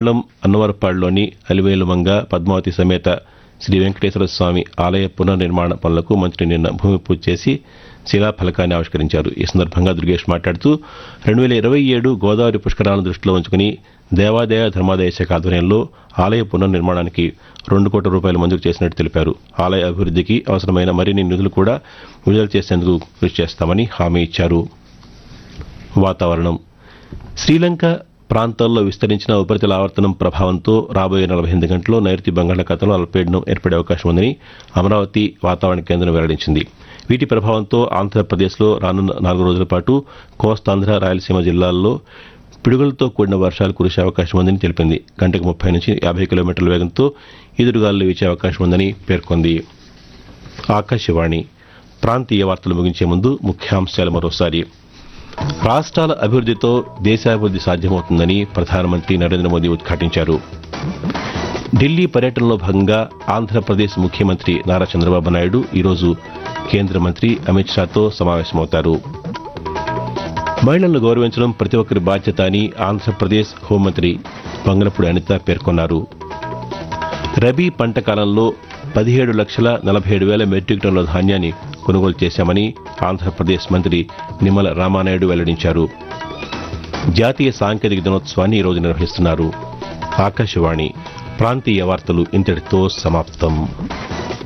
మండలం అన్నవరపాడులోని అలివేలుమంగ పద్మావతి సమేత శ్రీ వెంకటేశ్వర స్వామి ఆలయ పునర్నిర్మాణ పనులకు మంత్రి నిన్న భూమి పూజ చేసి శిలాఫలకాన్ని ఆవిష్కరించారు ఈ సందర్భంగా దుర్గేష్ మాట్లాడుతూ రెండు వేల ఇరవై ఏడు గోదావరి పుష్కరాలను దృష్టిలో ఉంచుకుని దేవాదాయ ధర్మాదాయ శాఖ ఆధ్వర్యంలో ఆలయ పునర్నిర్మాణానికి రెండు కోట్ల రూపాయలు మంజూరు చేసినట్టు తెలిపారు ఆలయ అభివృద్ధికి అవసరమైన మరిన్ని నిధులు కూడా విడుదల చేసేందుకు కృషి చేస్తామని హామీ ఇచ్చారు వాతావరణం శ్రీలంక ప్రాంతాల్లో విస్తరించిన ఉపరితల ఆవర్తనం ప్రభావంతో రాబోయే నలభై ఎనిమిది గంటల్లో నైరుతి బంగాళాఖాతంలో అల్పపీడనం ఏర్పడే అవకాశం ఉందని అమరావతి వాతావరణ కేంద్రం వెల్లడించింది వీటి ప్రభావంతో ఆంధ్రప్రదేశ్లో రానున్న నాలుగు రోజుల పాటు కోస్తాంధ్ర రాయలసీమ జిల్లాల్లో పిడుగులతో కూడిన వర్షాలు కురిసే అవకాశం ఉందని తెలిపింది గంటకు ముప్పై నుంచి యాభై కిలోమీటర్ల వేగంతో ఈదురుగాలు వీచే అవకాశం ఉందని పేర్కొంది ఆకాశవాణి ప్రాంతీయ వార్తలు ముగించే ముందు ముఖ్యాంశాలు మరోసారి రాష్ట్రాల అభివృద్ధితో దేశాభివృద్ధి సాధ్యమవుతుందని ప్రధానమంత్రి నరేంద్ర మోదీ ఉద్ఘాటించారు ఢిల్లీ పర్యటనలో భాగంగా ఆంధ్రప్రదేశ్ ముఖ్యమంత్రి నారా చంద్రబాబు నాయుడు ఈరోజు కేంద్ర మంత్రి అమిత్ షాతో సమావేశమవుతారు మహిళలను గౌరవించడం ప్రతి ఒక్కరి బాధ్యత అని ఆంధ్రప్రదేశ్ హోంమంత్రి వంగలపూడి అనిత పేర్కొన్నారు రబీ పంట కాలంలో పదిహేడు లక్షల నలభై ఏడు వేల మెట్రిక్ టన్నుల ధాన్యాన్ని కొనుగోలు చేశామని ఆంధ్రప్రదేశ్ మంత్రి నిమ్మల రామానాయుడు వెల్లడించారు జాతీయ సాంకేతిక దినోత్సవాన్ని ఈరోజు నిర్వహిస్తున్నారు ఆకాశవాణి ప్రాంతీయ వార్తలు ఇంతటితో సమాప్తం